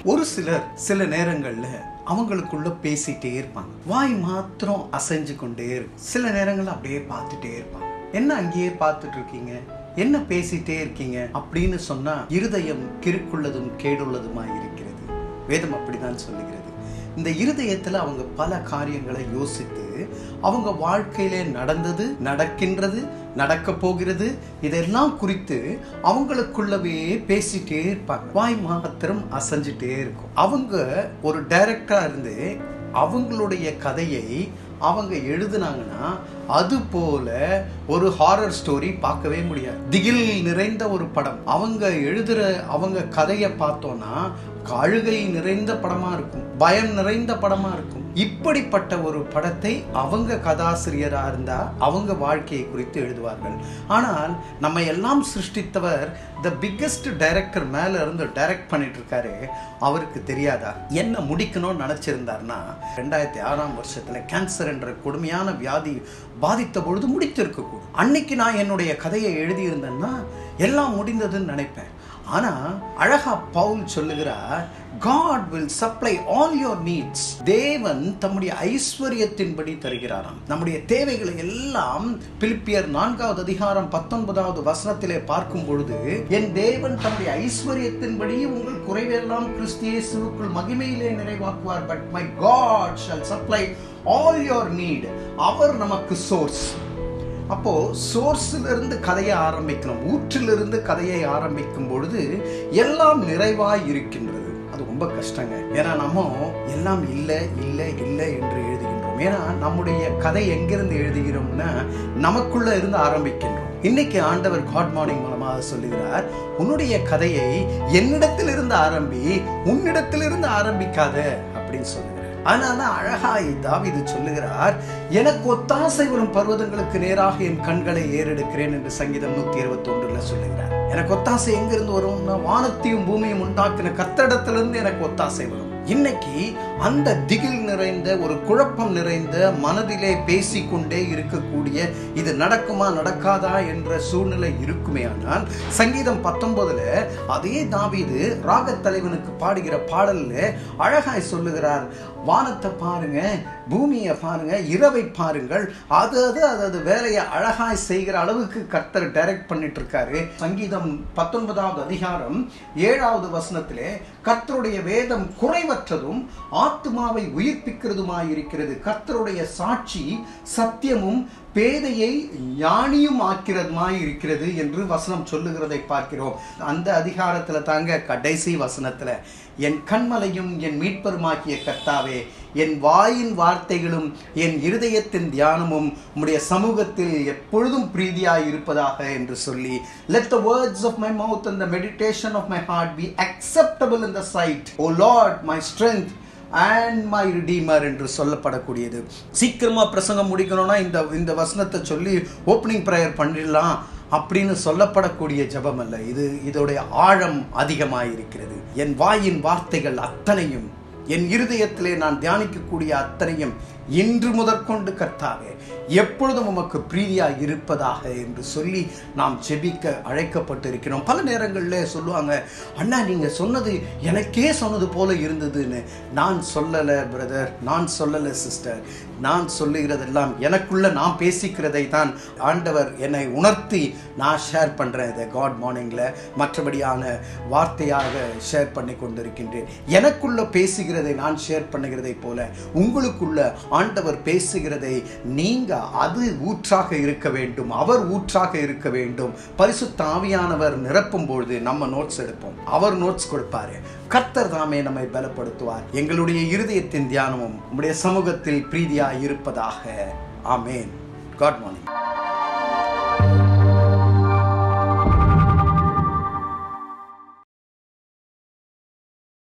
ஒரு சிலர் சில நேரங்கள்ல அவங்களுக்குள்ள பேசிட்டே இருப்பாங்க வாய் மாத்திரம் அசைஞ்சு கொண்டே இருக்கும் சில நேரங்கள்ல அப்படியே பார்த்துட்டே இருப்பாங்க என்ன அங்கேயே பார்த்துட்டு இருக்கீங்க என்ன பேசிட்டே இருக்கீங்க அப்படின்னு சொன்னா இருதயம் கிறுக்குள்ளதும் கேடுள்ளதுமா இருக்கிறது வேதம் அப்படிதான் சொல்லுகிறது இந்த இருதயத்துல அவங்க பல காரியங்களை யோசித்து அவங்க வாழ்க்கையிலே நடந்தது நடக்கின்றது நடக்க போகிறது இதெல்லாம் குறித்து அவங்களுக்குள்ளவே பேசிட்டே இருப்பாங்க வாய் மாத்திரம் அசைஞ்சிட்டே இருக்கும் அவங்க ஒரு டைரக்டரா இருந்து அவங்களுடைய கதையை அவங்க எழுதுனாங்கன்னா அது போல ஒரு ஹாரர் ஸ்டோரி பார்க்கவே முடியாது திகில் நிறைந்த ஒரு படம் அவங்க எழுதுற அவங்க கதையை பார்த்தோம்னா அழுகை நிறைந்த படமா இருக்கும் பயம் நிறைந்த படமா இருக்கும் இப்படிப்பட்ட ஒரு படத்தை அவங்க கதாசிரியரா இருந்தா அவங்க வாழ்க்கையை குறித்து எழுதுவார்கள் ஆனால் நம்ம எல்லாம் சிருஷ்டித்தவர் த பிக்கஸ்ட் டைரக்டர் மேல இருந்து டைரக்ட் பண்ணிட்டு இருக்காரு அவருக்கு தெரியாதா என்ன முடிக்கணும்னு நினைச்சிருந்தாருன்னா ரெண்டாயிரத்தி ஆறாம் வருஷத்துல கேன்சர் என்ற கொடுமையான வியாதி பாதித்த பொழுது முடித்திருக்க கூடும் அன்னைக்கு நான் என்னுடைய கதையை எழுதியிருந்தேன்னா எல்லாம் முடிந்ததுன்னு நினைப்பேன் ஆனா அழகா பவுல் சொல்லுகிறார் God will supply all your needs தேவன் தம்முடைய ஐஸ்வர்யத்தின்படி தருகிறாராம் நம்முடைய தேவைகளை எல்லாம் பிலிப்பியர் நான்காவது அதிகாரம் பத்தொன்பதாவது வசனத்திலே பார்க்கும் பொழுது என் தேவன் தம்முடைய ஐஸ்வர்யத்தின்படி உங்கள் குறைவெல்லாம் கிறிஸ்தியேசுக்குள் மகிமையிலே நிறைவாக்குவார் but my God shall supply all your need அவர் நமக்கு சோர்ஸ் அப்போ சோர்ஸ்ல இருந்து கதையை ஆரம்பிக்கணும் ஊற்றிலிருந்து கதையை ஆரம்பிக்கும் பொழுது எல்லாம் நிறைவாய் இருக்கின்றது அது ரொம்ப கஷ்டங்க ஏன்னா நம்ம எல்லாம் இல்லை இல்லை இல்லை என்று எழுதுகின்றோம் ஏன்னா நம்முடைய கதை எங்கிருந்து எழுதுகிறோம்னா நமக்குள்ள இருந்து ஆரம்பிக்கின்றோம் இன்னைக்கு ஆண்டவர் காட் மார்னிங் மூலமாக சொல்லுகிறார் உன்னுடைய கதையை என்னிடத்திலிருந்து ஆரம்பி உன்னிடத்திலிருந்து ஆரம்பிக்காத அப்படின்னு சொல்லுகிறார் அதனால அழகாய் தாவிது சொல்லுகிறார் எனக்கு ஒத்தாசை வரும் பர்வதங்களுக்கு நேராக என் கண்களை ஏறெடுக்கிறேன் என்று சங்கீதம் நூத்தி இருபத்தி ஒன்றுல சொல்லுகிறார் எனக்கு ஒத்தாசை எங்கிருந்து வரும்னா வானத்தையும் பூமியும் உண்டாக்கின கத்தடத்திலிருந்து எனக்கு ஒத்தாசை வரும் இன்னைக்கு அந்த திகில் நிறைந்த ஒரு குழப்பம் நிறைந்த மனதிலே பேசிக்கொண்டே இருக்கக்கூடிய இது நடக்குமா நடக்காதா என்ற சூழ்நிலை இருக்குமே ஆனால் சங்கீதம் பத்தொன்பதுல அதே தாவீது ராகத் தலைவனுக்கு பாடுகிற பாடல்ல அழகாய் சொல்லுகிறார் வானத்தை பாருங்க பூமியை பாருங்க இரவை பாருங்கள் அது அது அது அது வேலையை அழகாய் செய்கிற அளவுக்கு கர்த்தர் டைரக்ட் பண்ணிட்டு இருக்காரு சங்கீதம் பத்தொன்பதாவது அதிகாரம் ஏழாவது வசனத்திலே கர்த்தருடைய வேதம் குறைவற்றதும் ஆத்மாவை உயிர்ப்பிக்கிறதுமாய் இருக்கிறது கர்த்தருடைய சாட்சி சத்தியமும் பேதையை ஞானியும் ஆக்கிறதுமாய் இருக்கிறது என்று வசனம் சொல்லுகிறதை பார்க்கிறோம் அந்த அதிகாரத்துல தாங்க கடைசி வசனத்துல என் கண்மலையும் என் மீட்பருமாக்கிய கர்த்தாவே என் வாயின் வார்த்தைகளும் என் இருதயத்தின் தியானமும் உம்முடைய சமூகத்தில் எப்பொழுதும் பிரீதியாய் இருப்பதாக என்று சொல்லி let the words of my mouth and the meditation of my heart be acceptable in the sight o lord my strength and my redeemer என்று சொல்லப்படக்கூடியது சீக்கிரமா பிரசங்கம் முடிக்கணும்னா இந்த இந்த வசனத்தை சொல்லி ஓப்பனிங் ப்ரேயர் பண்ணிடலாம் அப்படின்னு சொல்லப்படக்கூடிய ஜபம் அல்ல இது இதோடைய ஆழம் அதிகமாக இருக்கிறது என் வாயின் வார்த்தைகள் அத்தனையும் என் இருதயத்திலே நான் தியானிக்கக்கூடிய அத்தனையும் இன்று முதற்கொண்டு கர்த்தாவே எப்பொழுதும் உமக்கு பிரீதியாக இருப்பதாக என்று சொல்லி நாம் ஜெபிக்க அழைக்கப்பட்டிருக்கிறோம் பல நேரங்களில் சொல்லுவாங்க அண்ணா நீங்க சொன்னது எனக்கே சொன்னது போல இருந்ததுன்னு நான் சொல்லலை பிரதர் நான் சொல்லலை சிஸ்டர் நான் சொல்லுகிறதெல்லாம் எனக்குள்ள நான் பேசிக்கிறதை தான் ஆண்டவர் என்னை உணர்த்தி நான் ஷேர் பண்ணுறேன் இதை காட் மார்னிங்கில் மற்றபடியான வார்த்தையாக ஷேர் பண்ணி கொண்டிருக்கின்றேன் எனக்குள்ள பேசுகிறதை நான் ஷேர் பண்ணுகிறதை போல உங்களுக்குள்ள ஆண்டவர் பேசுகிறதை நீங்க அது ஊற்றாக இருக்க வேண்டும் அவர் ஊற்றாக இருக்க வேண்டும் பரிசுத்த ஆவியானவர் நிரப்பும் பொழுது நம்ம நோட்ஸ் எடுப்போம் அவர் நோட்ஸ் கொடுப்பாரு கர்த்தர் தாமே நம்மை பலப்படுத்துவார் எங்களுடைய இருதயத்தின் தியானமும் உம்முடைய சமூகத்தில் பிரீதியாய் இருப்பதாக ஆமேன் காட் மார்னிங்